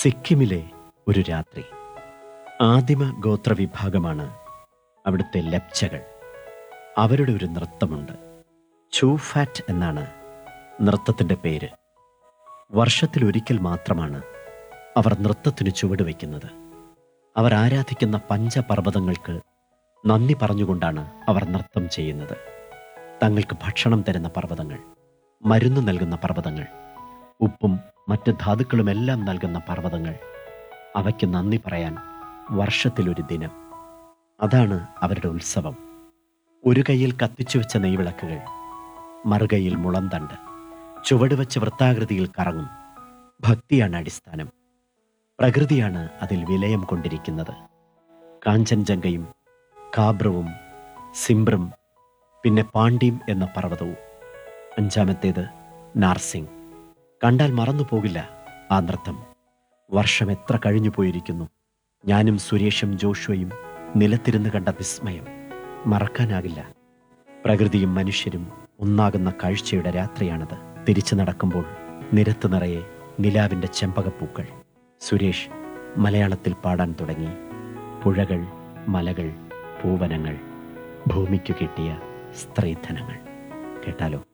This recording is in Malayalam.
സിക്കിമിലെ ഒരു രാത്രി ആദിമ ഗോത്രവിഭാഗമാണ് അവിടുത്തെ ലപ്ചകൾ അവരുടെ ഒരു നൃത്തമുണ്ട് ചൂഫാറ്റ് എന്നാണ് നൃത്തത്തിൻ്റെ പേര് വർഷത്തിലൊരിക്കൽ മാത്രമാണ് അവർ നൃത്തത്തിന് ചുവടുവെക്കുന്നത് അവർ ആരാധിക്കുന്ന പഞ്ചപർവ്വതങ്ങൾക്ക് നന്ദി പറഞ്ഞുകൊണ്ടാണ് അവർ നൃത്തം ചെയ്യുന്നത് തങ്ങൾക്ക് ഭക്ഷണം തരുന്ന പർവ്വതങ്ങൾ മരുന്ന് നൽകുന്ന പർവ്വതങ്ങൾ ഉപ്പും മറ്റ് ധാതുക്കളുമെല്ലാം നൽകുന്ന പർവ്വതങ്ങൾ അവയ്ക്ക് നന്ദി പറയാൻ വർഷത്തിലൊരു ദിനം അതാണ് അവരുടെ ഉത്സവം ഒരു കൈയിൽ കത്തിച്ചു വെച്ച നെയ്വിളക്കുകൾ മറുകൈയിൽ മുളന്തണ്ട് ചുവടുവെച്ച് വൃത്താകൃതിയിൽ കറങ്ങും ഭക്തിയാണ് അടിസ്ഥാനം പ്രകൃതിയാണ് അതിൽ വിലയം കൊണ്ടിരിക്കുന്നത് കാഞ്ചൻജംഗയും കാബ്രവും സിംബ്രും പിന്നെ പാണ്ഡ്യം എന്ന പർവ്വതവും അഞ്ചാമത്തേത് നാർസിംഗ് കണ്ടാൽ മറന്നു പോകില്ല ആ നൃത്തം വർഷം എത്ര കഴിഞ്ഞു പോയിരിക്കുന്നു ഞാനും സുരേഷും ജോഷുവയും നിലത്തിരുന്ന് കണ്ട വിസ്മയം മറക്കാനാകില്ല പ്രകൃതിയും മനുഷ്യരും ഒന്നാകുന്ന കാഴ്ചയുടെ രാത്രിയാണത് തിരിച്ചു നടക്കുമ്പോൾ നിരത്ത് നിറയെ നിലാവിൻ്റെ ചെമ്പകപ്പൂക്കൾ സുരേഷ് മലയാളത്തിൽ പാടാൻ തുടങ്ങി പുഴകൾ മലകൾ പൂവനങ്ങൾ ഭൂമിക്കു കിട്ടിയ സ്ത്രീധനങ്ങൾ കേട്ടാലോ